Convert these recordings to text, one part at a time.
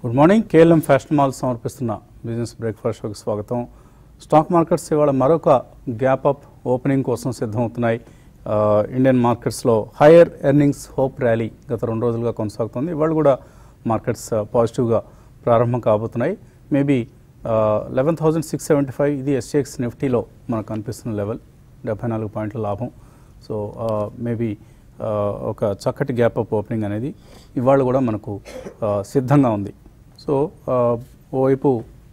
Good morning KLM fashion mall సమర్పిస్తున్న business breakfast షోకి స్వాగతం స్టాక్ మార్కెట్స్ ఇవాళ మరొక గ్యాప్ అప్ ఓపెనింగ్ కోసం సిద్ధమవుతున్నాయి ఆ, ఇండియన్ మార్కెట్స్లో హైయర్ ఎర్నింగ్స్ హోప్ ర్యాలీ గత రెండు రోజులుగా కొనసాగుతుంది ఇవాళ కూడా మార్కెట్స్ ఆ, పాజిటివ్గా ప్రారంభం కాబోతున్నాయి maybe eleven thousand six seventy five ఇది ఎస్ఎక్స్ నిఫ్టీలో మనకు కనిపిస్తున్న లెవెల్ డెబ్బై నాలుగు పాయింట్ల లాభం సో మేబీ ఒక చక్కటి గ్యాప్ అప్ ఓపెనింగ్ అనేది ఇవాళ కూడా మనకు ఆ, సిద్ధంగా ఉంది సో ఆ, ఓవైపు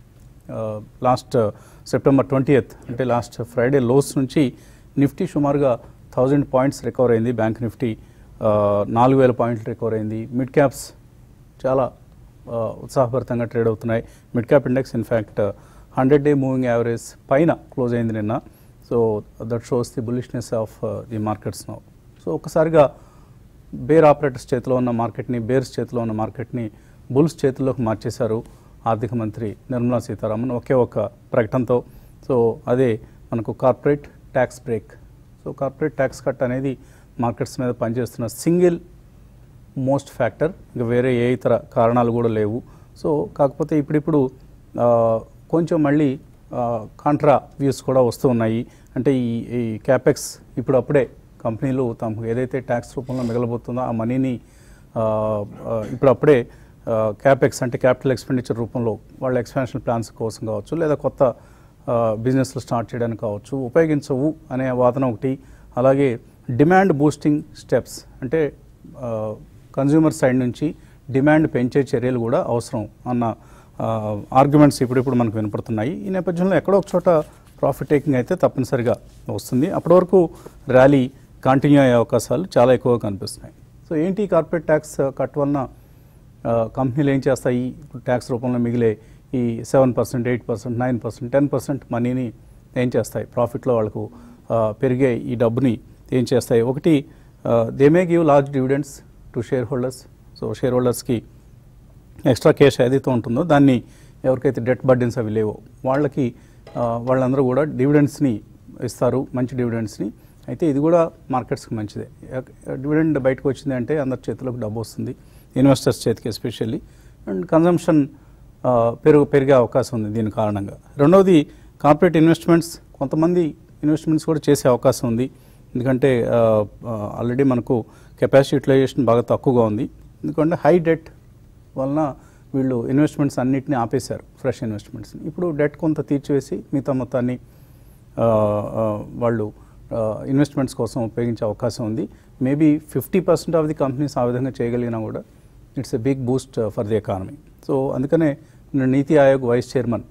లాస్ట్ సెప్టెంబర్ ట్వంటీ అంటే లాస్ట్ ఫ్రైడే లోస్ నుంచి నిఫ్టీ సుమారుగా థౌజండ్ పాయింట్స్ రికవర్ అయింది బ్యాంక్ నిఫ్టీ ఆ, నాలుగు వేల పాయింట్లు రికవర్ అయింది మిడ్ క్యాప్స్ చాలా ఆ, ఉత్సాహభరితంగా ట్రేడ్ అవుతున్నాయి mid cap index in fact hundred day moving average పైన క్లోజ్ అయింది నిన్న so that shows the bullishness of the markets now so ఒక్కసారిగా బేర్ ఆపరేటర్స్ చేతిలో ఉన్న మార్కెట్ని బేర్స్ చేతిలో ఉన్న మార్కెట్ని బుల్స్ చేతుల్లోకి మార్చేశారు ఆర్థిక మంత్రి నిర్మలా సీతారామన్ ఒకే ఒక ప్రకటనతో సో అదే మనకు corporate tax break so corporate tax cut అనేది మార్కెట్స్ మీద పనిచేస్తున్న సింగిల్ మోస్ట్ ఫ్యాక్టర్ ఇంకా వేరే ఏ ఇతర కారణాలు కూడా లేవు సో కాకపోతే ఇప్పుడిప్పుడు ఆ, కొంచెం మళ్ళీ కాంట్రా వ్యూస్ కూడా వస్తూ ఉన్నాయి అంటే ఈ ఈ క్యాపెక్స్ ఇప్పుడు అప్పుడే కంపెనీలు తమకు ఏదైతే ట్యాక్స్ రూపంలో మిగలబోతుందో ఆ మనీని ఆ, ఆ, ఇప్పుడు అప్పుడే క్యాపెక్స్ అంటే క్యాపిటల్ ఎక్స్పెండిచర్ రూపంలో వాళ్ళ ఎక్స్పాన్షన్ ప్లాన్స్ కోసం కావచ్చు లేదా కొత్త బిజినెస్లు స్టార్ట్ చేయడానికి కావచ్చు ఉపయోగించవు అనే వాదన ఒకటి అలాగే డిమాండ్ బూస్టింగ్ స్టెప్స్ అంటే కన్జ్యూమర్ సైడ్ నుంచి డిమాండ్ పెంచే చర్యలు కూడా అవసరం అన్న ఆర్గ్యుమెంట్స్ ఇప్పుడిప్పుడు మనకు వినపడుతున్నాయి ఈ నేపథ్యంలో ఎక్కడో ఒక చోట ప్రాఫిట్ టేకింగ్ అయితే తప్పనిసరిగా వస్తుంది అప్పటి వరకు ర్యాలీ కంటిన్యూ అయ్యే అవకాశాలు చాలా ఎక్కువగా కనిపిస్తున్నాయి సో ఏంటి కార్పొరేట్ ట్యాక్స్ కట్ వలన ఆ, కంపెనీలు ఏం చేస్తాయి ఇప్పుడు ట్యాక్స్ రూపంలో మిగిలే ఈ seven percent eight percent nine percent ten percent మనీని ఏం చేస్తాయి ప్రాఫిట్లో వాళ్ళకు ఆ, పెరిగే ఈ డబ్బుని ఏం చేస్తాయి ఒకటి they may give large dividends to share holders so share హోల్డర్స్కి ఎక్స్ట్రా క్యాష్ ఏదైతే ఉంటుందో దాన్ని ఎవరికైతే డెట్ బర్డెన్స్ అవి లేవో వాళ్ళకి ఆ, వాళ్ళందరూ కూడా డివిడెండ్స్ని ఇస్తారు మంచి డివిడెండ్స్ని అయితే ఇది కూడా మార్కెట్స్కి మంచిదే డివిడెండ్ బయటకు వచ్చింది అంటే అందరి చేతిలోకి డబ్బు వస్తుంది ఇన్వెస్టర్స్ చేతికి ఎస్పెషల్లీ అండ్ కన్జంప్షన్ పెరుగు పెరిగే అవకాశం ఉంది దీని కారణంగా రెండవది కార్పొరేట్ ఇన్వెస్ట్మెంట్స్ కొంతమంది ఇన్వెస్ట్మెంట్స్ కూడా చేసే అవకాశం ఉంది ఎందుకంటే ఆల్రెడీ మనకు కెపాసిటీ యూటిలైజేషన్ బాగా తక్కువగా ఉంది ఎందుకంటే హై డెట్ వలన వీళ్ళు ఇన్వెస్ట్మెంట్స్ అన్నిటిని ఆపేశారు ఫ్రెష్ ఇన్వెస్ట్మెంట్స్ని ఇప్పుడు డెట్ కొంత తీర్చివేసి మిగతా మొత్తాన్ని ఆ, ఆ, వాళ్ళు ఇన్వెస్ట్మెంట్స్ కోసం ఉపయోగించే అవకాశం ఉంది maybe fifty percent of the companies ఆ విధంగా చేయగలిగినా కూడా it's a big boost for the economy so అందుకనే నిన్న NITI Aayog vice chairman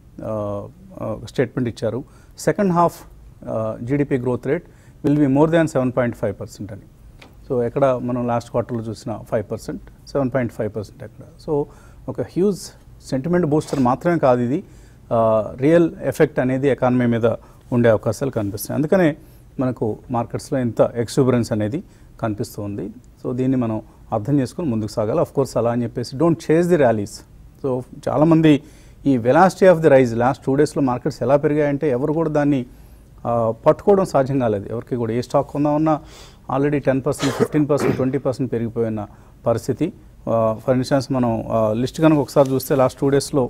statement ఇచ్చారు second half GDP growth rate will be more than seven point five percent అని సో ఎక్కడ మనం లాస్ట్ క్వార్టర్లో చూసిన five percent seven point five percent ఎక్కడ so ఒక హ్యూజ్ సెంటిమెంట్ బూస్టర్ మాత్రమే కాదు ఇది రియల్ ఎఫెక్ట్ అనేది ఎకానమీ మీద ఉండే అవకాశాలు కనిపిస్తాయి అందుకనే మనకు మార్కెట్స్లో ఇంత ఎక్స్యూబరెన్స్ అనేది కనిపిస్తూ ఉంది సో దీన్ని మనం అర్థం చేసుకుని ముందుకు సాగాలి అఫ్ కోర్స్ అలా అని చెప్పేసి don't chase the rallies so చాలామంది ఈ velocity of the rise last two డేస్లో మార్కెట్స్ ఎలా పెరిగాయంటే ఎవరు కూడా దాన్ని ఆ, పట్టుకోవడం సాధ్యం కాలేదు ఎవరికి కూడా ఏ స్టాక్ కొందామన్నా already ten percent fifteen percent twenty percent పెరిగిపోయిన పరిస్థితి ఫర్ ఇన్స్టాన్స్ మనం లిస్ట్ కనుక ఒకసారి చూస్తే లాస్ట్ టూ డేస్లో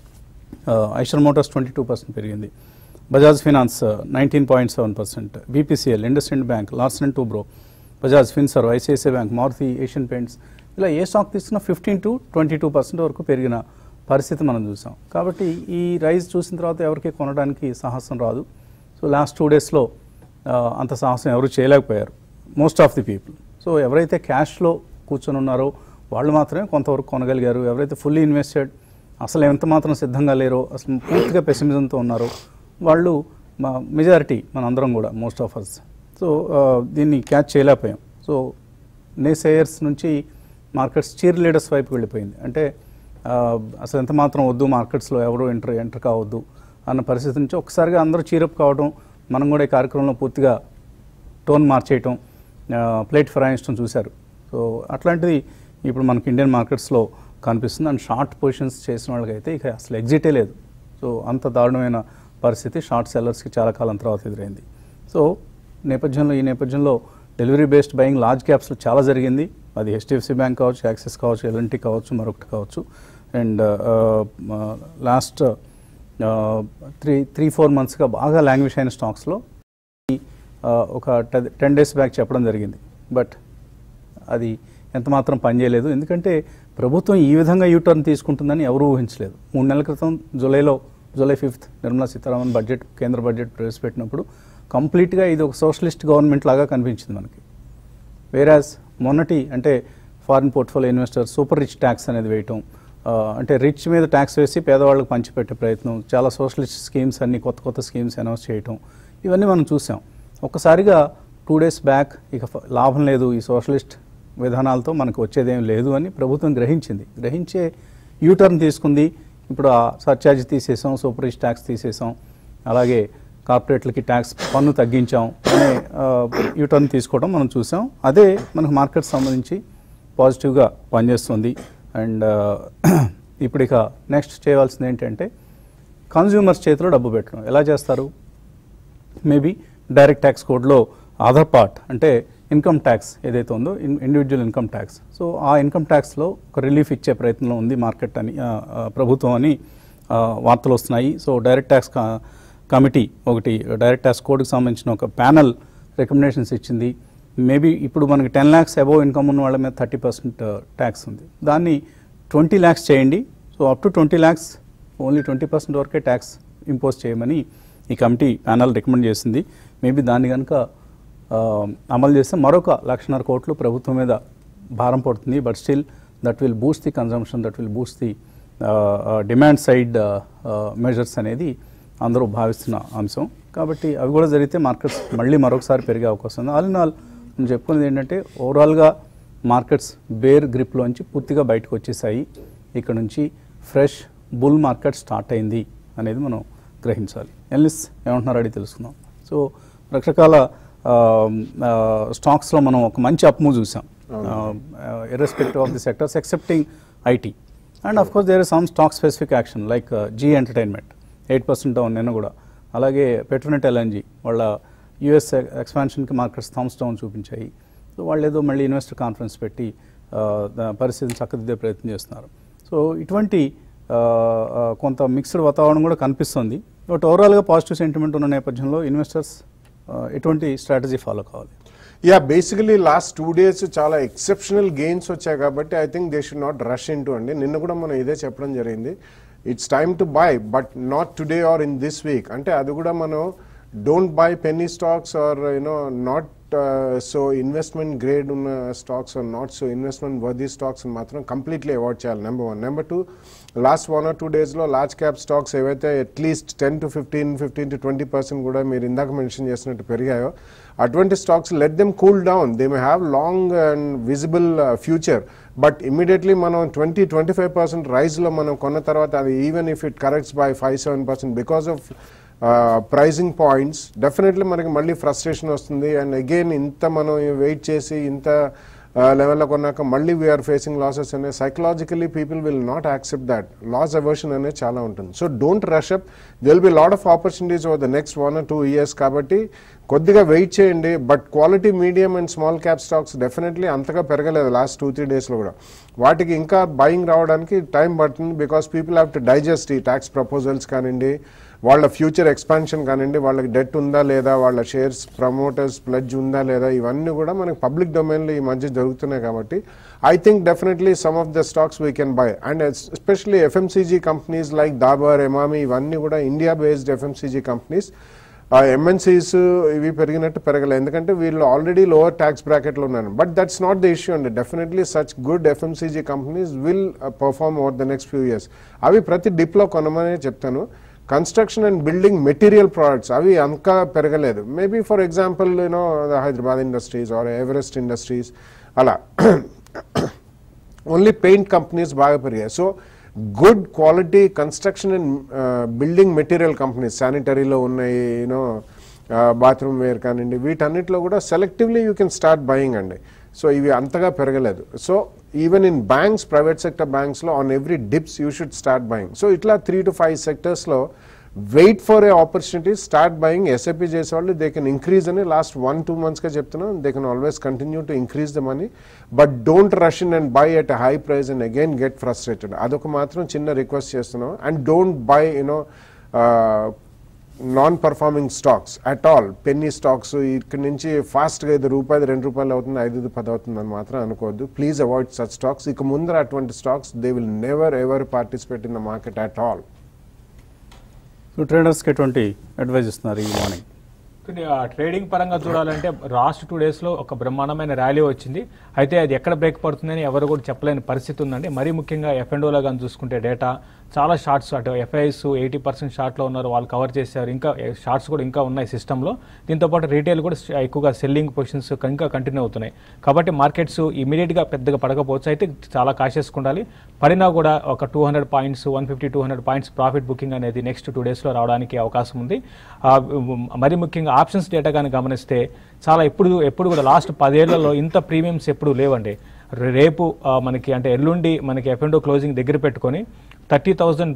Eicher Motors twenty two percent పెరిగింది Bajaj finance nineteen point seven percent BPCL IndusInd bank Larsen Toubro Bajaj Finserv ICICI bank Maruti Asian Paints ఇలా ఏ స్టాక్ తీసుకున్నా fifteen to twenty two percent వరకు పెరిగిన పరిస్థితి మనం చూసాం కాబట్టి ఈ రైజ్ చూసిన తర్వాత ఎవరికి కొనడానికి సాహసం రాదు సో లాస్ట్ టూ డేస్లో అంత సాహసం ఎవరు చేయలేకపోయారు most of the people so ఎవరైతే క్యాష్లో కూర్చొని ఉన్నారో వాళ్ళు మాత్రమే కొంతవరకు కొనగలిగారు ఎవరైతే ఫుల్లీ ఇన్వెస్టెడ్ అసలు ఎంత మాత్రం సిద్ధంగా లేరో అసలు పూర్తిగా పెసిమిజంతో ఉన్నారో వాళ్ళు మా మెజారిటీ మనందరం కూడా మోస్ట్ ఆఫ్ అస్ సో ఆ, దీన్ని క్యాచ్ చేయలేకపోయాం సో నేసేయర్స్ నుంచి మార్కెట్స్ చీర్ లీడర్స్ వైపు వెళ్ళిపోయింది అంటే ఆ, అసలు ఎంత మాత్రం వద్దు మార్కెట్స్లో ఎవరు ఎంటర్ ఎంటర్ కావద్దు అన్న పరిస్థితి నుంచి ఒకసారిగా అందరూ చీరప్ కావడం మనం కూడా ఈ కార్యక్రమంలో పూర్తిగా టోన్ మార్చేయటం ఆ, ప్లేట్ ఫిరాయించడం చూశారు సో అట్లాంటిది ఇప్పుడు మనకి ఇండియన్ మార్కెట్స్లో కనిపిస్తుంది అండ్ షార్ట్ పొజిషన్స్ చేసిన వాళ్ళకైతే ఇక అసలు ఎగ్జిటే లేదు సో అంత దారుణమైన పరిస్థితి షార్ట్ సెల్లర్స్కి చాలా కాలం తర్వాత ఎదురైంది సో నేపథ్యంలో ఈ నేపథ్యంలో డెలివరీ బేస్డ్ బయింగ్ లార్జ్ క్యాప్స్లో చాలా జరిగింది అది హెచ్డిఎఫ్సి బ్యాంక్ కావచ్చు యాక్సిస్ కావచ్చు ఎల్ఎన్టీ కావచ్చు మరొకటి కావచ్చు and last three three four మంత్స్గా బాగా లాంగ్వేజ్ అయిన స్టాక్స్లో ఒక టెన్ డేస్ బ్యాక్ చెప్పడం జరిగింది బట్ అది ఎంత మాత్రం పనిచేయలేదు ఎందుకంటే ప్రభుత్వం ఈ విధంగా యూటర్న్ తీసుకుంటుందని ఎవరూ ఊహించలేదు మూడు నెలల క్రితం జూలైలో July fifth Nirmala Sitharaman budget కేంద్ర బడ్జెట్ ప్రవేశపెట్టినప్పుడు కంప్లీట్గా ఇది ఒక సోషలిస్ట్ గవర్నమెంట్ లాగా కనిపించింది మనకి వేరాజ్ మొన్నటి అంటే foreign portfolio investor super rich tax అనేది వేయటం ఆ, అంటే రిచ్ మీద ట్యాక్స్ వేసి పేదవాళ్ళకి పంచిపెట్టే ప్రయత్నం చాలా సోషలిస్ట్ స్కీమ్స్ అన్ని కొత్త కొత్త స్కీమ్స్ అనౌన్స్ చేయటం ఇవన్నీ మనం చూసాం ఒక్కసారిగా టూ డేస్ బ్యాక్ ఇక ఫ- లాభం లేదు ఈ సోషలిస్ట్ విధానాలతో మనకు వచ్చేదేం లేదు అని ప్రభుత్వం గ్రహించింది గ్రహించే యూటర్న్ తీసుకుంది ఇప్పుడు ఆ సర్చార్జ్ తీసేసాం సూపర్ రిచ్ ట్యాక్స్ తీసేసాం అలాగే కార్పొరేట్లకి ట్యాక్స్ పన్ను తగ్గించాం అనే ఆ, యూటర్న్ తీసుకోవడం మనం చూసాం అదే మనకు మార్కెట్ సంబంధించి పాజిటివ్గా పనిచేస్తుంది అండ్ ఇప్పుడు ఇక నెక్స్ట్ చేయవలసింది ఏంటంటే కన్జ్యూమర్స్ చేతిలో డబ్బు పెట్టడం ఎలా చేస్తారు మేబీ డైరెక్ట్ ట్యాక్స్ కోడ్లో అదర్ పార్ట్ అంటే ఇన్కమ్ ట్యాక్స్ ఏదైతే ఉందో ఇండివిజువల్ ఇన్కమ్ ట్యాక్స్ సో ఆ ఇన్కమ్ ట్యాక్స్లో ఒక రిలీఫ్ ఇచ్చే ప్రయత్నంలో ఉంది మార్కెట్ అని ఆ, ఆ, ప్రభుత్వం అని ఆ, వార్తలు వస్తున్నాయి సో డైరెక్ట్ ట్యాక్స్ కా- కమిటీ ఒకటి డైరెక్ట్ ట్యాక్స్ కోడ్కి సంబంధించిన ఒక ప్యానల్ రికమెండేషన్స్ ఇచ్చింది మేబీ ఇప్పుడు మనకి టెన్ ల్యాక్స్ అబోవ్ ఇన్కమ్ ఉన్న వాళ్ళ మీద థర్టీ పర్సెంట్ ట్యాక్స్ ఉంది దాన్ని ట్వంటీ ల్యాక్స్ చేయండి so up to twenty lakhs only twenty percent వరకే ట్యాక్స్ ఇంపోజ్ చేయమని ఈ కమిటీ ప్యానల్ రికమెండ్ చేసింది మేబీ దాన్ని కనుక ఆ, అమలు చేస్తే మరొక లక్షన్నర కోట్లు ప్రభుత్వం మీద భారం పడుతుంది but still that will boost the consumption that will boost the demand side measures అనేది అందరూ భావిస్తున్న అంశం కాబట్టి అవి కూడా జరిగితే మార్కెట్స్ మళ్ళీ మరొకసారి పెరిగే అవకాశం ఉంది ఆల్ ఇన్ ఆల్ నేను చెప్పుకునేది ఏంటంటే ఓవరాల్గా మార్కెట్స్ బేర్ గ్రిప్లోంచి పూర్తిగా బయటకు వచ్చేసాయి ఇక్కడ నుంచి ఫ్రెష్ బుల్ మార్కెట్ స్టార్ట్ అయింది అనేది మనం గ్రహించాలి ఎల్నిస్ ఏమంటున్నారో అడిగి తెలుసుకుందాం సో రకరకాల స్టాక్స్లో మనం ఒక మంచి అప్మూవ్ చూసాం irrespective of the sectors excepting IT and of course there is some stock specific action like Zee Entertainment eight percent down నిన్న కూడా అలాగే పెట్రోనెట్ ఎల్ఎన్జీ వాళ్ళ యుఎస్ ఎక్స్పాన్షన్కి మార్కెట్స్ థమ్స్ డౌన్ చూపించాయి సో వాళ్ళు ఏదో మళ్ళీ ఇన్వెస్టర్ కాన్ఫరెన్స్ పెట్టి ఆ, దా- పరిస్థితిని చక్కదిద్దే ప్రయత్నం చేస్తున్నారు సో ఇటువంటి ఆ, ఆ, కొంత మిక్స్డ్ వాతావరణం కూడా కనిపిస్తుంది బట్ ఓవరాల్గా పాజిటివ్ సెంటిమెంట్ ఉన్న నేపథ్యంలో ఇన్వెస్టర్స్ ఎటువంటి స్ట్రాటజీ ఫాలో కావాలి yeah basically last two days చాలా ఎక్సెప్షనల్ గెయిన్స్ వచ్చాయి కాబట్టి I think they should not rush in అండి నిన్న కూడా మనం ఇదే చెప్పడం జరిగింది it's time to buy but not today or in this week అంటే అది కూడా మనం don't buy penny stocks or you know not so investment grade ఉన్న stocks or not so investment worthy stocks మాత్రం కంప్లీట్లీ అవాయిడ్ చేయాలి number one number two last one or two డేస్లో large cap stocks ఏవైతే at least ten to fifteen fifteen to twenty percent కూడా మీరు ఇందాక mention చేసినట్టు పెరిగాయో అటువంటి stocks let them cool down they may have long and visible future but immediately మనం twenty twenty five percent రైజ్లో మనం కొన్న తర్వాత అది even if it corrects by five seven percent because of pricing points definitely మనకి మళ్ళీ frustration వస్తుంది and again ఇంత మనం వెయిట్ చేసి ఇంత లెవెల్లో కొన్నాక మళ్ళీ వీఆర్ ఫేసింగ్ లాసెస్ అనే psychologically people will not accept that loss aversion అనేది చాలా ఉంటుంది so don't rush up there'll be lot of opportunities over the next one or two years కాబట్టి కొద్దిగా వెయిట్ చేయండి but quality medium and small cap stocks definitely అంతగా పెరగలేదు last two three డేస్లో కూడా వాటికి ఇంకా బయింగ్ రావడానికి టైం పడుతుంది because people have to digest ఈ ట్యాక్స్ ప్రపోజల్స్ కానివ్వండి వాళ్ళ ఫ్యూచర్ ఎక్స్పాన్షన్ కానివ్వండి వాళ్ళకి డెట్ ఉందా లేదా వాళ్ళ షేర్స్ ప్రమోటర్స్ ప్లడ్జ్ ఉందా లేదా ఇవన్నీ కూడా మనకి పబ్లిక్ డొమైన్లో ఈ మధ్య జరుగుతున్నాయి కాబట్టి I think definitely some of the stocks we can buy and especially FMCG companies like Dabur Emami ఇవన్నీ కూడా ఇండియా బేస్డ్ ఎఫ్ఎంసీజీ కంపెనీస్ ఆ ఎంఎన్సీస్ ఇవి పెరిగినట్టు పెరగలేదు ఎందుకంటే వీళ్ళు ఆల్రెడీ లోవర్ ట్యాక్స్ బ్రాకెట్లో ఉన్నారు but that's not the issue అండి definitely such good FMCG companies will perform over the next few years అవి ప్రతి డిప్లో కొనమనే చెప్తాను construction and building material products అవి అంకా పెరగలేదు maybe for example you know Hyderabad Industries or Everest Industries అలా ఓన్లీ పెయింట్ కంపెనీస్ బాగా పెరిగాయి so good quality construction and building material companies శానిటరీలో ఉన్నాయి యూనో బాత్రూమ్ వేర్ కానివ్వండి వీటన్నిటిలో కూడా selectively you can start buying అండి సో ఇవి అంతగా పెరగలేదు so even in banks private sector బ్యాంక్స్లో on every dips you should start buying so ఇట్లా త్రీ టు ఫైవ్ సెక్టర్స్లో wait for a opportunity start buying SIP చేసేవాళ్ళు దే కెన్ ఇంక్రీజ్ అని last one two మంత్స్గా చెప్తున్నాం they can always continue to increase the money but don't rush in and buy at high price and again get frustrated అదొక మాత్రం చిన్న request చేస్తున్నాం and don't buy you know non performing stocks at all penny stocks ఇక్కడ నుంచి ఫాస్ట్గా ఐదు రూపాయలు రెండు రూపాయలు అవుతుంది ఐదు ఐదు పది అవుతుంది అని మాత్రం అనుకోవద్దు ప్లీజ్ అవాయిడ్ సచ్ స్టాక్స్ ఇక ముందర అటువంటి stocks they will never ever participate in the market at all so ట్రేడర్స్కి ఎటువంటి అడ్వైజ్ ఇస్తున్నారు ఈ మార్నింగ్ కానీ ఆ ట్రేడింగ్ పరంగా చూడాలంటే లాస్ట్ టూ డేస్లో ఒక బ్రహ్మాండమైన ర్యాలీ వచ్చింది అయితే అది ఎక్కడ బ్రేక్ పడుతుందని ఎవరు కూడా చెప్పలేని పరిస్థితి ఉందండి మరీ ముఖ్యంగా ఎఫ్ అండ్ ఓలో కానీ చూసుకుంటే డేటా చాలా షార్ట్స్ అటు ఎఫ్ఐఎస్ ఎయిటీ పర్సెంట్ షార్ట్లో ఉన్నారు వాళ్ళు కవర్ చేశారు ఇంకా షార్ట్స్ కూడా ఇంకా ఉన్నాయి సిస్టంలో దీంతోపాటు రీటైల్ కూడా ఎక్కువగా సెల్లింగ్ పొజిషన్స్ ఇంకా కంటిన్యూ అవుతున్నాయి కాబట్టి మార్కెట్స్ ఇమీడియట్గా పెద్దగా పడకపోవచ్చు అయితే చాలా కాషియస్గా ఉండాలి పడినా కూడా ఒక two hundred points one fifty two hundred points profit booking అనేది నెక్స్ట్ టూ డేస్లో రావడానికి అవకాశం ఉంది ఆ, మరి ముఖ్యంగా ఆప్షన్స్ డేటా కానీ గమనిస్తే చాలా ఎప్పుడు ఎప్పుడు కూడా లాస్ట్ పదేళ్లలో ఇంత ప్రీమియమ్స్ ఎప్పుడు లేవండి రే- రేపు ఆ, మనకి అంటే ఎల్లుండి మనకి ఎఫ్ క్లోజింగ్ దగ్గర పెట్టుకొని థర్టీ థౌజండ్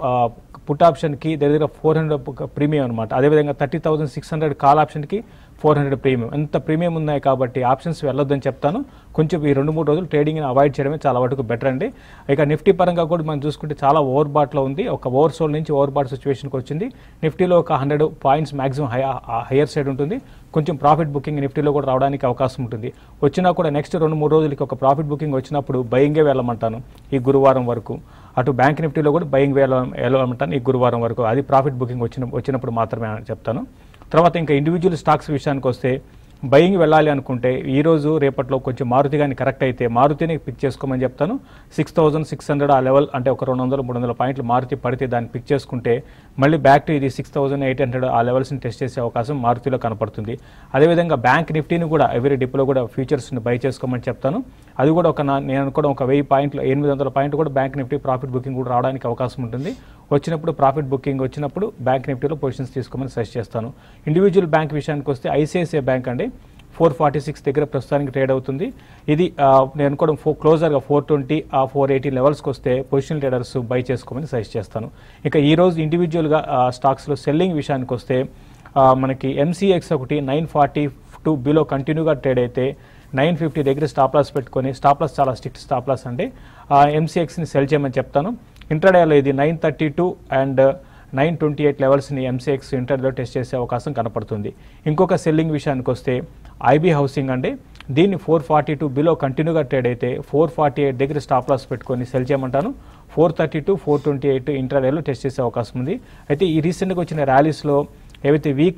పుట్ ఆప్షన్కి దగ్గర దగ్గర ఫోర్ హండ్రెడ్ ప్రీమియం అనమాట అదేవిధంగా thirty thousand six hundred call ఆప్షన్కి ఫోర్ హండ్రెడ్ ప్రీమియం ఎంత ప్రీమియం ఉన్నాయి కాబట్టి ఆప్షన్స్ వెళ్ళొద్దని చెప్తాను కొంచెం ఈ రెండు మూడు రోజులు ట్రేడింగ్ని అవాయిడ్ చేయడమే చాలా వరకు బెటర్ అండి ఇక నిఫ్టీ పరంగా కూడా మనం చూసుకుంటే చాలా ఓవర్ బాట్లో ఉంది ఒక ఓవర్ సోల్ నుంచి ఓవర్ బాట్ సిచ్యువేషన్కి వచ్చింది నిఫ్టీలో ఒక hundred points maximum high higher side ఉంటుంది కొంచెం ప్రాఫిట్ బుకింగ్ నిఫ్టీలో కూడా రావడానికి అవకాశం ఉంటుంది వచ్చినా కూడా నెక్స్ట్ రెండు మూడు రోజులకి ఒక ప్రాఫిట్ బుకింగ్ వచ్చినప్పుడు బయింగే వెళ్ళమంటాను ఈ గురువారం వరకు అటు బ్యాంక్ నిఫ్టీలో కూడా బయింగ్ వెళ్ళ వెళ్ళమంటాను ఈ గురువారం వరకు అది ప్రాఫిట్ బుకింగ్ వచ్చిన వచ్చినప్పుడు మాత్రమే చెప్తాను తర్వాత ఇంకా ఇండివిజువల్ స్టాక్స్ విషయానికి వస్తే బయింగ్ వెళ్ళాలి అనుకుంటే ఈ రోజు రేపట్లో కొంచెం మారుతి కానీ కరెక్ట్ అయితే మారుతిని పిక్ చేసుకోమని చెప్తాను సిక్స్ థౌసండ్ సిక్స్ హండ్రెడ్ ఆ లెవెల్ అంటే ఒక రెండు వందలు మూడు వందల పాయింట్లు మారుతి పడితే దాన్ని పిక్ చేసుకుంటే మళ్ళీ బ్యాక్ టు ఇది సిక్స్ థౌసండ్ ఎయిట్ హండ్రెడ్ ఆ లెవెల్స్ని టెస్ట్ చేసే అవకాశం మారుతిలో కనపడుతుంది అదేవిధంగా బ్యాంక్ నిఫ్టీని కూడా ఎవరి డిప్లో కూడా ఫ్యూచర్స్ని బై చేసుకోమని చెప్తాను అది కూడా ఒక నా- నేను అనుకోవడం ఒక వెయ్యి పాయింట్లు ఎనిమిది వందల పాయింట్ కూడా బ్యాంక్ నిఫ్టీ ప్రాఫిట్ బుకింగ్ కూడా రావడానికి అవకాశం ఉంటుంది వచ్చినప్పుడు ప్రాఫిట్ బుకింగ్ వచ్చినప్పుడు బ్యాంక్ నిఫ్టీలో పొజిషన్స్ తీసుకోమని సజెస్ట్ చేస్తాను ఇండివిజువల్ బ్యాంక్ విషయానికి వస్తే ఐసిఐసిఐ బ్యాంక్ అండి ఫోర్ ఫార్టీ సిక్స్ దగ్గర ప్రస్తుతానికి ట్రేడ్ అవుతుంది ఇది ఆ, నేను అనుకోవడం ఫోర్ క్లోజర్గా ఫోర్ ట్వంటీ ఆ ఫోర్ ఎయిటీ లెవెల్స్కి వస్తే పొజిషన్ ట్రేడర్స్ బై చేసుకోమని సజెస్ట్ చేస్తాను ఇక ఈ రోజు ఇండివిజువల్గా స్టాక్స్లో సెల్లింగ్ విషయానికి వస్తే ఆ, మనకి ఎంసీఎక్స్ ఒకటి నైన్ ఫార్టీ టూ బిలో కంటిన్యూగా ట్రేడ్ అయితే నైన్ ఫిఫ్టీ దగ్గర స్టాప్ లాస్ పెట్టుకొని స్టాప్ లాస్ చాలా స్ట్రిక్ట్ స్టాప్ లాస్ అంటే ఎంసీఎక్స్ని సెల్ చేయమని చెప్తాను ఇంటర్డేలో ఇది nine thirty two and nine twenty eight లెవెల్స్ని ఎంసీఎక్స్ ఇంటర్లో టెస్ట్ చేసే అవకాశం కనపడుతుంది ఇంకొక సెల్లింగ్ విషయానికి వస్తే ఐబీ హౌసింగ్ అండి దీన్ని ఫోర్ ఫార్టీ టూ బిలో కంటిన్యూగా ట్రేడ్ అయితే ఫోర్ ఫార్టీ ఎయిట్ దగ్గర స్టాప్ లాస్ పెట్టుకొని సెల్ చేయమంటాను four thirty to four twenty eight ఇంటర్డేలో టెస్ట్ చేసే అవకాశం ఉంది అయితే ఈ రీసెంట్గా వచ్చిన ర్యాలీస్లో ఏవైతే వీక్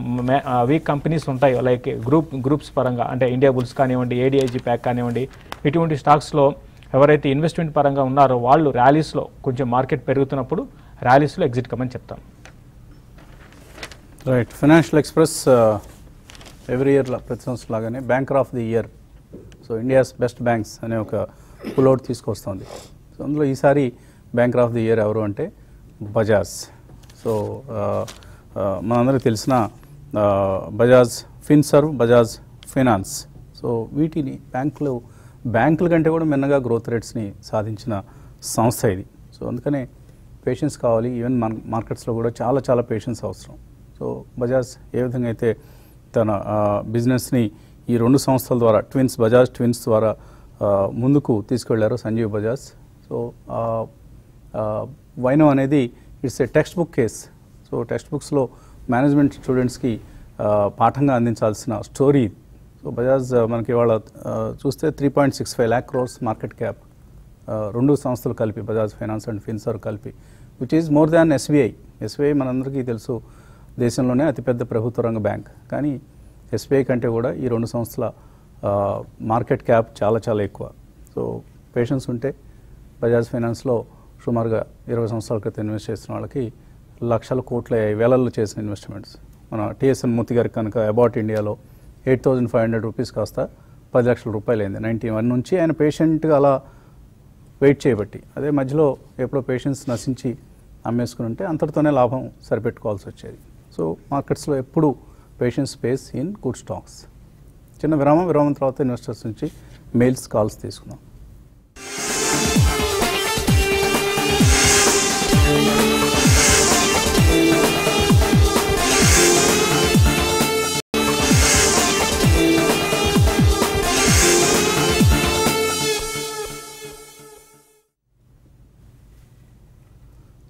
వీక్ కంపెనీస్ ఉంటాయో లైక్ గ్రూప్ గ్రూప్స్ పరంగా అంటే ఇండియా బుల్స్ కానివ్వండి ఏడిఐజీ ప్యాక్ కానివ్వండి ఇటువంటి స్టాక్స్లో ఎవరైతే ఇన్వెస్ట్మెంట్ పరంగా ఉన్నారో వాళ్ళు ర్యాలీస్లో కొంచెం మార్కెట్ పెరుగుతున్నప్పుడు ర్యాలీస్లో ఎగ్జిట్ కమ్మని చెప్తాను right Financial Express every year ప్రతి సంవత్సరం లాగానే banker of the year so India's best banks అనే ఒక పుల్అవుట్ తీసుకొస్తుంది సో అందులో ఈసారి బ్యాంకర్ ఆఫ్ ది ఇయర్ ఎవరు అంటే బజాజ్ సో మనందరికీ తెలిసిన ఆ, Bajaj Finserv Bajaj finance so వీటిని బ్యాంకులు బ్యాంకుల కంటే కూడా మిన్నగా గ్రోత్ రేట్స్ని సాధించిన సంస్థ ఇది సో అందుకనే పేషెన్స్ కావాలి ఈవెన్ మన మార్కెట్స్లో కూడా చాలా చాలా పేషెన్స్ అవసరం సో బజాజ్ ఏ విధంగా అయితే తన ఆ, బిజినెస్ని ఈ రెండు సంస్థల ద్వారా ట్విన్స్ బజాజ్ ట్విన్స్ ద్వారా ఆ, ముందుకు తీసుకెళ్లారు సంజీవ్ బజాజ్ సో ఆ, ఆ, వైనో అనేది it's a textbook case so text బుక్స్లో మేనేజ్మెంట్ స్టూడెంట్స్కి ఆ, పాఠంగా అందించాల్సిన స్టోరీ ఇది. సో బజాజ్ ఆ, మనకి ఇవాళ ఆ, చూస్తే three point six five lakh crores market cap ఆ, రెండు సంస్థలు కలిపి బజాజ్ ఫైనాన్స్ అండ్ ఫిన్సర్ కలిపి which is more than SBI SBI మనందరికీ తెలుసు దేశంలోనే అతిపెద్ద ప్రభుత్వ రంగ బ్యాంక్ కానీ ఎస్బీఐ కంటే కూడా ఈ రెండు సంస్థల ఆ, మార్కెట్ క్యాప్ చాలా చాలా ఎక్కువ సో పేషెన్స్ ఉంటే బజాజ్ ఫైనాన్స్లో సుమారుగా ఇరవై సంవత్సరాల క్రితం ఇన్వెస్ట్ చేసిన వాళ్ళకి లక్షల కోట్ల వేలల్లో చేసిన ఇన్వెస్ట్మెంట్స్ మన టిఎస్ఎన్ మూర్తి గారికి కనుక అబౌట్ ఇండియాలో eight thousand five hundred rupees కాస్త పది లక్షల రూపాయలు అయింది నైంటీ వన్ నుంచి ఆయన పేషెంట్గా అలా వెయిట్ చేయబట్టి అదే మధ్యలో ఎప్పుడో పేషెన్స్ నశించి అమ్మేసుకుని ఉంటే అంతటితోనే లాభం సరిపెట్టుకోవాల్సి వచ్చేది సో మార్కెట్స్లో ఎప్పుడు patience space in good stocks చిన్న విరామం విరామం తర్వాత ఇన్వెస్టర్స్ నుంచి మెయిల్స్ కాల్స్ తీసుకుందాం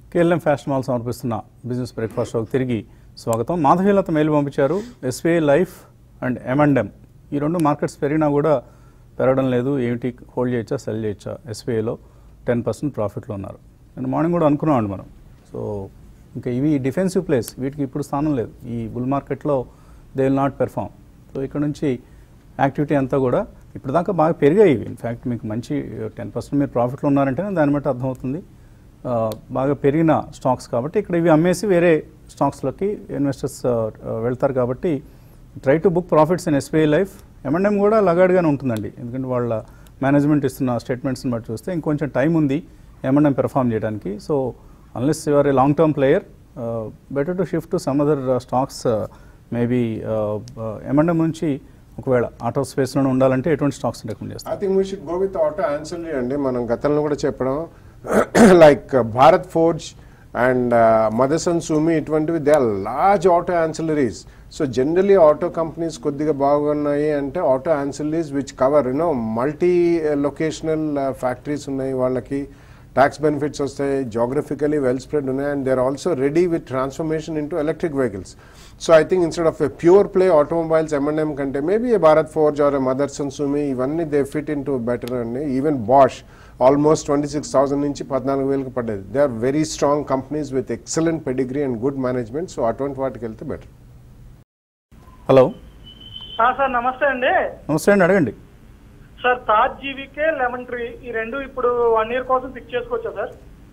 కేఎల్ఎం ఫ్యాషన్ మాల్ సమర్పిస్తున్న బిజినెస్ బ్రేక్ఫాస్ట్ షోకి తిరిగి స్వాగతం మాధవీలత మెయిల్ పంపించారు ఎస్బీఐ లైఫ్ అండ్ ఎంఎండ్ఎం ఈ రెండు మార్కెట్స్ పెరిగినా కూడా పెరగడం లేదు ఏమిటి హోల్డ్ చేయొచ్చా సెల్ చేయొచ్చా ఎస్బీఐలో టెన్ పర్సెంట్ ప్రాఫిట్లో ఉన్నారు నేను మార్నింగ్ కూడా అనుకున్నామండి మనం సో ఇంకా ఇవి డిఫెన్సివ్ ప్లేస్ వీటికి ఇప్పుడు స్థానం లేదు ఈ బుల్ మార్కెట్లో they will not perform so ఇక్కడ నుంచి యాక్టివిటీ అంతా కూడా ఇప్పుడు దాకా బాగా పెరిగాయి ఇవి ఇన్ఫ్యాక్ట్ మీకు మంచి టెన్ పర్సెంట్ మీరు ప్రాఫిట్లో ఉన్నారంటేనే దాన్ని బట్టి అర్థమవుతుంది ఆ, బాగా పెరిగిన స్టాక్స్ కాబట్టి ఇక్కడ ఇవి అమ్మేసి వేరే స్టాక్స్లోకి ఇన్వెస్టర్స్ వెళ్తారు కాబట్టి try to book profits in SBI life M and M కూడా లగాడ్గానే ఉంటుందండి ఎందుకంటే వాళ్ళ మేనేజ్మెంట్ ఇస్తున్న స్టేట్మెంట్స్ని బట్టి చూస్తే ఇంకొంచెం టైం ఉంది ఎంఎండ్ఎం పెర్ఫామ్ చేయడానికి so unless your a long term player better to shift to some other stocks maybe M and M నుంచి ఒకవేళ ఆటో స్పేస్లోనే ఉండాలంటే ఎటువంటి స్టాక్స్ రికమెండ్ చేస్తారు I think we should go with auto ancillary అండి మనం గతంలో కూడా చెప్పడం like Bharat Forge and Motherson Sumi ఇటువంటివి they are large auto ancillaries so generally auto companies కొద్దిగా బాగున్నాయి అంటే auto ancillaries which cover you know multi locational factories ఉన్నాయి వాళ్ళకి ట్యాక్స్ బెనిఫిట్స్ వస్తాయి జాగ్రఫికలీ వెల్ స్ప్రెడ్ ఉన్నాయి and they are also ready with transformation into electric vehicles so I think instead of a pure play automobiles ఎంఎన్ఎం కంటే maybe a Bharat Forge or Motherson Sumi ఇవన్నీ they fit into better అండి even Bosch almost twenty six thousand నుంచి పద్నాలుగు వేలకు పడ్డది they are very strong companies with excellent pedigree and good management so అటువంటి వాటికి వెళ్తే బెటర్ హలో ఆ, సార్ నమస్తే అండి నమస్తే అండి అడగండి sir Taj GVK Lemon Tree ఈ రెండు ఇప్పుడు వన్ ఇయర్ కోసం ఫిక్స్ చేసుకోవచ్చా సార్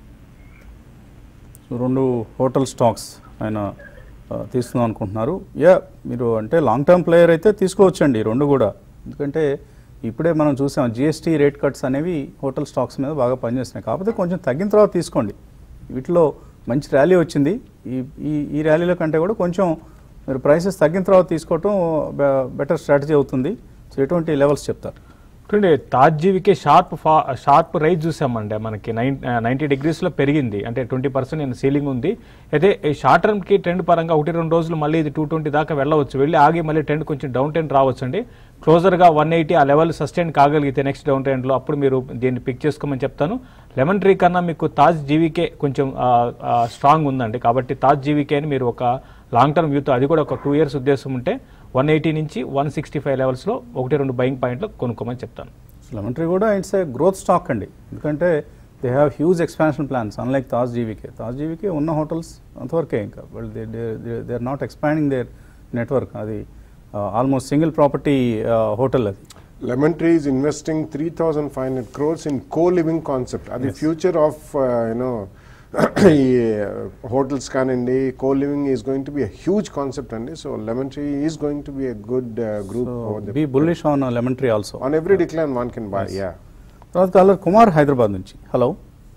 సో రెండు హోటల్ స్టాక్స్ ఆయన ఆ, తీసుకుందాం అనుకుంటున్నారు యా మీరు అంటే లాంగ్ టర్మ్ ప్లేయర్ అయితే తీసుకోవచ్చండి ఈ రెండు కూడా ఎందుకంటే ఇప్పుడే మనం చూసాం జిఎస్టీ రేట్ కట్స్ అనేవి హోటల్ స్టాక్స్ మీద బాగా పనిచేస్తున్నాయి కాకపోతే కొంచెం తగ్గిన తర్వాత తీసుకోండి వీటిలో మంచి ర్యాలీ వచ్చింది ఈ ఈ ఈ ర్యాలీలో కంటే కూడా కొంచెం మీరు ప్రైసెస్ తగ్గిన తర్వాత తీసుకోవటం బెటర్ స్ట్రాటజీ అవుతుంది సో ఎటువంటి లెవెల్స్ చెప్తారు చూడండి తాజ్ జీవికే షార్ప్ ఫా షార్ప్ రైజ్ చూసామండి మనకి నైన్ నైంటీ డిగ్రీస్లో పెరిగింది అంటే ట్వంటీ పర్సెంట్ నేను సీలింగ్ ఉంది అయితే ఈ షార్ట్ టర్మ్కి ట్రెండ్ పరంగా ఒకటి రెండు రోజులు మళ్ళీ ఇది టూ ట్వంటీ దాకా వెళ్ళవచ్చు వెళ్ళి ఆగి మళ్ళీ ట్రెండ్ కొంచెం డౌన్ ట్రెండ్ రావచ్చు అండి క్లోజర్గా one eighty uh level sustain కాగలిగితే నెక్స్ట్ డౌన్ ట్రెండ్లో అప్పుడు మీరు దీన్ని పిక్ చేసుకోమని చెప్తాను లెమన్ ట్రీ కన్నా మీకు తాజ్ జీవికే కొంచెం స్ట్రాంగ్ ఉందండి కాబట్టి తాజ్ జీవికే అని మీరు ఒక లాంగ్ టర్మ్ వ్యూతో అది కూడా ఒక టూ ఇయర్స్ ఉద్దేశం ఉంటే వన్ ఎయిటీ నుంచి వన్ సిక్స్టీ ఫైవ్ లెవెల్స్లో ఒకటి రెండు బయింగ్ పాయింట్లు కొనుక్కోమని చెప్తాను లెమన్ ట్రీ కూడా ఇట్స్ ఏ గ్రోత్ స్టాక్ అండి ఎందుకంటే they have huge expansion plans unlike Taj GVK Taj GVK ఉన్న హోటల్స్ అంతవరకే ఇంకా వాళ్ళు they are not expanding their network అది ఆల్మోస్ట్ సింగిల్ ప్రాపర్టీ హోటల్ అది Lemon Tree is investing three thousand five hundred crores in co living concept అది future of you know ఈ hotels కానివ్వండి co living is going to be huge concept అండి so Lemon Tree is going to be a good group be bullish on Lemon Tree also on every decline one can buy yeah తర్వాత caller Kumar Hyderabad నుంచి hello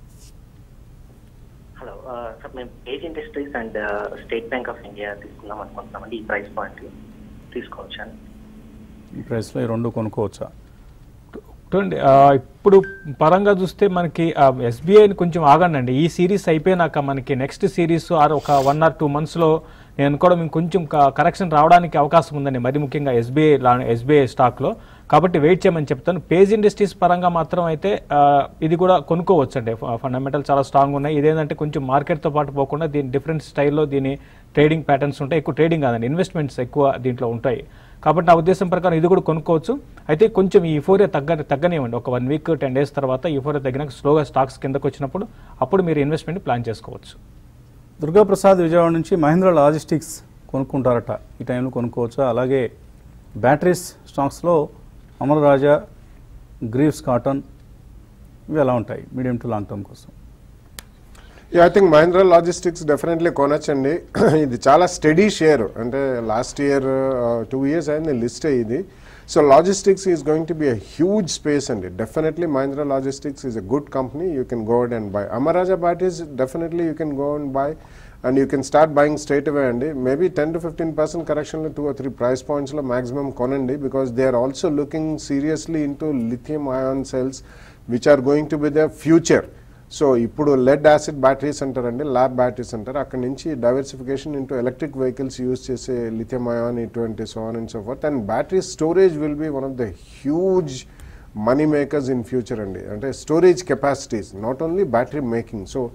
hello ఆ, sir మేము ఏజ్ industries and State Bank of India తీసుకుందాం అనుకుంటున్నామండి ఈ price point తీసుకోవచ్చా ఈ ప్రైస్లో ఈ రెండు కొనుక్కోవచ్చా చూడండి ఆ, ఇప్పుడు పరంగా చూస్తే మనకి ఎస్బీఐని కొంచెం ఆగండి ఈ సిరీస్ అయిపోయినాక మనకి నెక్స్ట్ సిరీస్ ఆర్ ఒక వన్ ఆర్ టూ మంత్స్లో నేను అనుకోవడం ఇంకొంచెం కరెక్షన్ రావడానికి అవకాశం ఉందండి మరి ముఖ్యంగా ఎస్బీఐ లా ఎస్బీఐ స్టాక్లో కాబట్టి వెయిట్ చేయమని చెప్తాను పేజ్ ఇండస్ట్రీస్ పరంగా మాత్రం అయితే ఆ, ఇది కూడా కొనుక్కోవచ్చు అండి ఫండమెంటల్ చాలా స్ట్రాంగ్ ఉన్నాయి ఇదేంటంటే కొంచెం మార్కెట్తో పాటు పోకుండా దీని డిఫరెంట్ స్టైల్లో దీని ట్రేడింగ్ ప్యాటర్న్స్ ఉంటాయి ఎక్కువ ట్రేడింగ్ కాదండి ఇన్వెస్ట్మెంట్స్ ఎక్కువ దీంట్లో ఉంటాయి కాబట్టి నా ఉద్దేశం ప్రకారం ఇది కూడా కొనుక్కోవచ్చు అయితే కొంచెం ఈ ఫోరియా తగ్గ తగ్గనివ్వండి ఒక వన్ వీక్ టెన్ డేస్ తర్వాత ఈ ఫోరియా తగ్గినాక స్లోగా స్టాక్స్ కిందకు వచ్చినప్పుడు అప్పుడు మీరు ఇన్వెస్ట్మెంట్ ప్లాన్ చేసుకోవచ్చు దుర్గాప్రసాద్ విజయవాడ నుంచి మహేంద్ర లాజిస్టిక్స్ కొనుక్కుంటారట ఈ టైంలో కొనుక్కోవచ్చా అలాగే బ్యాటరీస్ స్టాక్స్లో అమర్ రాజా గ్రీవ్స్ కాటన్ ఇవి ఎలా ఉంటాయి మీడియం టు లాంగ్ టర్మ్ కోసం yeah I think Mahindra logistics definitely కొనొచ్చండి ఇది చాలా స్టడీ షేర్ అంటే లాస్ట్ ఇయర్ టూ ఇయర్స్ అయింది లిస్ట్ ఇది so logistics is going to be a huge space అండి definitely Mahindra logistics is a good company you can go and buy Amara Raja batteries definitely you can go and buy and you can start buying straight away అండి maybe ten to fifteen percent కరెక్షన్లో two or three price పాయింట్స్లో maximum కొనండి because they are also looking seriously into lithium ion cells which are going to be the future so ఇప్పుడు lead acid batteries అంటారండి lab batteries అంటారు అక్కడ నుంచి diversification into electric vehicles use చేసే lithium ion ఇటువంటి so on and so forth and battery storage will be one of the huge money makers in future అండి అంటే storage capacities not only battery making so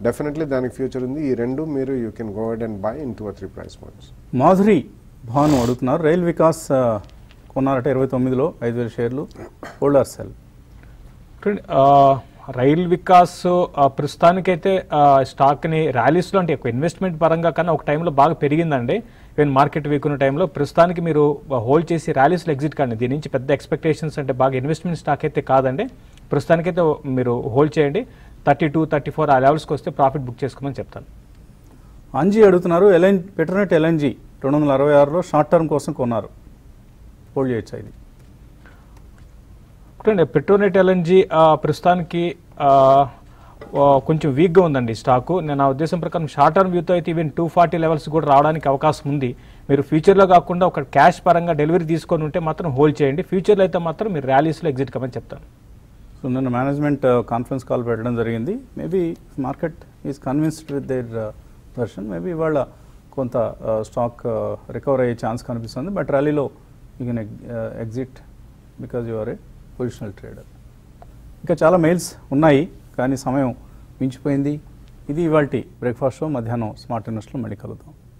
definitely దానికి future ఉంది ఈ రెండు మీరు you can go అడ్ and buy in two three price points Madhuri Bhanu అడుగుతున్నారు rail Vikas ఆ, కొన్నారట ఇరవై తొమ్మిదిలో ఐదు వేల షేర్లు హోల్డర్ సెల్ చూడండి, ఆ, రైల్ వికాస్ ఆ, ప్రస్తుతానికైతే ఆ, స్టాక్ని ర్యాలీస్లో అంటే ఎక్కువ ఇన్వెస్ట్మెంట్ పరంగా కన్నా ఒక టైంలో బాగా పెరిగిందండి ఈవెన్ మార్కెట్ వీక్ ఉన్న టైంలో ప్రస్తుతానికి మీరు హోల్డ్ చేసి ర్యాలీస్లో ఎగ్జిట్ కండి దీని నుంచి పెద్ద ఎక్స్పెక్టేషన్స్ అంటే బాగా ఇన్వెస్ట్మెంట్ స్టాక్ అయితే కాదండి ప్రస్తుతానికైతే మీరు హోల్డ్ చేయండి థర్టీ టూ థర్టీ ఫోర్ ఆ లెవెల్స్కి వస్తే ప్రాఫిట్ బుక్ చేసుకోమని చెప్తాను అంజీ అడుగుతున్నారు ఎల్ఎన్ పెట్రోనెట్ ఎల్ఎన్జీ రెండు వందల అరవై ఆరులో షార్ట్ టర్మ్ కోసం కొన్నారు హోల్డ్ చేయొచ్చా ఇది చూడండి పెట్రోనెట్ ఎల్ఎన్జీ ప్రస్తుతానికి ఆ, ఆ, కొంచెం వీక్గా ఉందండి స్టాకు నేను నా ఉద్దేశం ప్రకారం షార్ట్ టర్మ్ వ్యూతో అయితే ఈవెన్ టూ ఫార్టీ లెవెల్స్ కూడా రావడానికి అవకాశం ఉంది మీరు ఫ్యూచర్లో కాకుండా ఒక క్యాష్ పరంగా డెలివరీ తీసుకొని ఉంటే మాత్రం హోల్డ్ చేయండి ఫ్యూచర్లో అయితే మాత్రం మీరు ర్యాలీస్లో ఎగ్జిట్ కమని చెప్తాను సో నిన్న మేనేజ్మెంట్ కాన్ఫరెన్స్ కాల్ పెట్టడం జరిగింది maybe market is convinced with their దర్శన్ మేబీ ఇవాళ కొంత స్టాక్ రికవర్ అయ్యే ఛాన్స్ కనిపిస్తుంది బట్ ర్యాలీలో you can exit because you are a positional trader ఇంకా చాలా మెయిల్స్ ఉన్నాయి కానీ సమయం మించిపోయింది ఇది ఇవాళ బ్రేక్ఫాస్ట్ షో మధ్యాహ్నం స్మార్ట్ ఇన్వెస్ట్లో మళ్ళీ కలుద్దాం